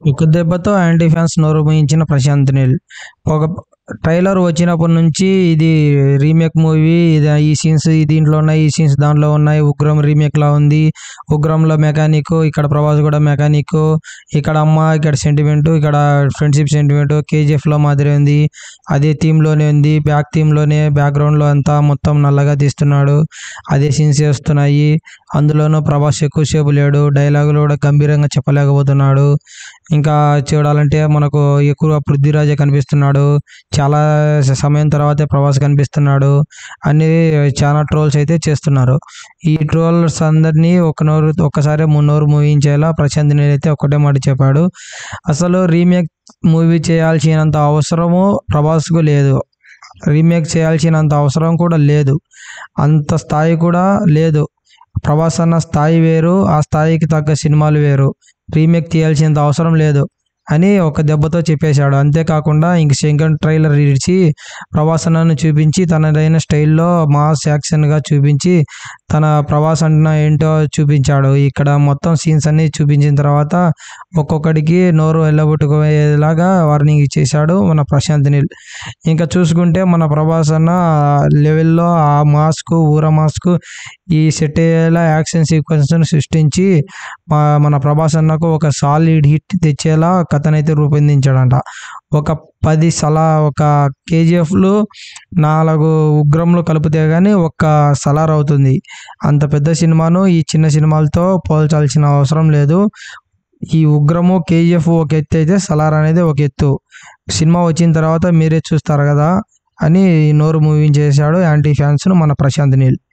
ఒక దెబ్బతో anti fans నోరు మూయించిన ప్రశాంత్ నీల్ ఒక ట్రైలర్ వచ్చినప్పటి నుంచి ఇది రీమేక్ మూవీ ఇది ఈ సీన్స్ దీంట్లో ఉన్నాయి ఈ సీన్స్ దాంట్లో ఉన్నాయి ఉగ్రం రీమేక్ లా ఉంది ఉగ్రంలో మెకానిక్ ఇక్కడ ప్రభాస్ కూడా మెకానిక్ ఇక్కడ అమ్మ ఇక్కడ సెంటిమెంట్ ఇక్కడ ఫ్రెండ్షిప్ సెంటిమెంట్ కేజీఎఫ్ లో మాదిరి ఉంది అదే థీమ్ లోనే ఉంది బ్యాక్ థీమ్ లోనే బ్యాక్గ్రౌండ్ లో అంతా మొత్తం నల్లగా తీస్తున్నాడు అదే సీన్స్ వస్తున్నాయి అందులోనూ ప్రభాస్ ఎక్కువసేపు లేడు డైలాగులు కూడా గంభీరంగా చెప్పలేకపోతున్నాడు ఇంకా చూడాలంటే మనకు ఎక్కువ పృథ్వీరాజే కనిపిస్తున్నాడు చాలా సమయం తర్వాతే ప్రభాస్ కనిపిస్తున్నాడు అన్ని చాలా ట్రోల్స్ అయితే చేస్తున్నారు ఈ ట్రోల్స్ అందరినీ ఒక నోరు ఒక్కసారి మున్నోరు మూవించేలా ప్రశాంత్ నీల్ అయితే ఒకటే మాట చెప్పాడు అసలు రీమేక్ మూవీ చేయాల్సినంత అవసరము ప్రభాస్కు లేదు రీమేక్ చేయాల్సినంత అవసరం కూడా లేదు అంత స్థాయి కూడా లేదు ప్రభాస్ అన్న స్థాయి వేరు ఆ స్థాయికి తగ్గ సినిమాలు వేరు రీమేక్ తీయాల్సినంత అవసరం లేదు అని ఒక దెబ్బతో చెప్పేశాడు అంతేకాకుండా ఇంక సెకండ్ ట్రైలర్ ఇచ్చి ప్రభాస్ అన్నను చూపించి తనదైన స్టైల్లో మాస్ యాక్షన్గా చూపించి తన ప్రభాస్ అన్న ఏంటో చూపించాడు ఇక్కడ మొత్తం సీన్స్ అన్ని చూపించిన తర్వాత ఒక్కొక్కడికి నోరు వెళ్ళగొట్టుకునేలాగా వార్నింగ్ ఇచ్చేశాడు మన ప్రశాంత్ నీల్ ఇంకా చూసుకుంటే మన ప్రభాస్ అన్న లెవెల్లో ఆ మాస్క్ ఊర మాస్క్ ఈ సెట్ అయ్యేలా యాక్షన్ సీక్వెన్స్ సృష్టించి మా మన ప్రభాస్ అన్నకు ఒక సాలిడ్ హిట్ తెచ్చేలా కథనైతే రూపొందించాడంట ఒక పది సలా ఒక కేజీఎఫ్లు నాలుగు ఉగ్రంలు కలిపితే కానీ ఒక్క సలార్ అవుతుంది అంత పెద్ద సినిమాను ఈ చిన్న సినిమాలతో పోల్చాల్సిన అవసరం లేదు ఈ ఉగ్రము కేజీఎఫ్ ఒక ఎత్తు అయితే సలార్ అనేది ఒక ఎత్తు సినిమా వచ్చిన తర్వాత మీరే చూస్తారు కదా అని నోరు మూవింగ్ చేశాడు యాంటీ ఫ్యాన్స్ను మన ప్రశాంత్ నీల్